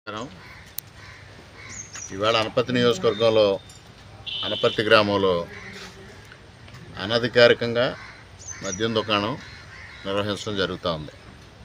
నమస్కారం. ఇవాళ అనపర్తి నియోజకవర్గంలో అనపర్తి గ్రామంలో అనధికారికంగా మద్యం దుకాణం నిర్వహించడం జరుగుతూ ఉంది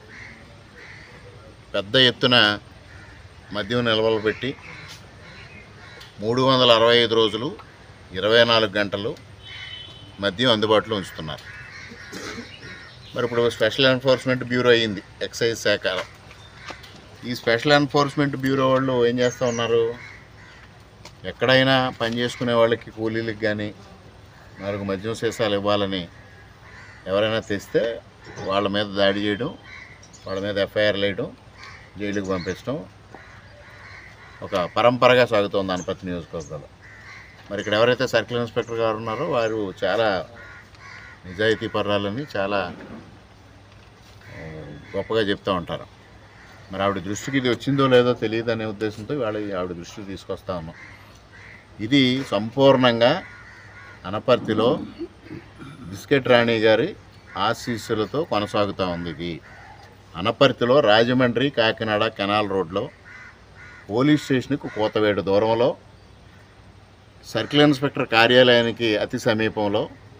పెద్ద ఎత్తున మద్యం నిల్వలు పెట్టి మూడు వందల అరవై ఐదు రోజులు ఇరవై నాలుగు గంటలు మద్యం అందుబాటులో ఉంచుతున్నారు మరి ఇప్పుడు స్పెషల్ ఎన్ఫోర్స్మెంట్ బ్యూరో అయ్యింది ఎక్సైజ్ శాఖ ఈ స్పెషల్ ఎన్ఫోర్స్మెంట్ బ్యూరో వాళ్ళు ఏం చేస్తూ ఉన్నారు ఎక్కడైనా పని చేసుకునే వాళ్ళకి కూలీలకు కానీ నాలుగు మద్యం సీసాలు ఇవ్వాలని ఎవరైనా తెస్తే వాళ్ళ మీద దాడి చేయడం వాళ్ళ మీద ఎఫ్ఐఆర్లు వేయడం జైలుకి పంపించడం ఒక పరంపరగా సాగుతోంది అనపతి నియోజకవర్గంలో మరి ఇక్కడ ఎవరైతే సర్కిల్ ఇన్స్పెక్టర్ గారు ఉన్నారో వారు చాలా నిజాయితీ పర్రాలని చాలా ఆ, గొప్పగా చెప్తూ ఉంటారు మరి ఆవిడ దృష్టికి ఇది వచ్చిందో లేదో తెలియదు అనే ఉద్దేశంతో ఇవాళ ఈ ఆవిడ దృష్టికి తీసుకొస్తా ఉన్నాం ఇది సంపూర్ణంగా అనపర్తిలో బిస్కెట్ రాణి గారి ఆశీస్సులతో కొనసాగుతూ ఉంది ఇది అనపర్తిలో రాజమండ్రి కాకినాడ కెనాల్ రోడ్లో పోలీస్ స్టేషన్కు కోతవేడు దూరంలో సర్కిల్ ఇన్స్పెక్టర్ కార్యాలయానికి అతి సమీపంలో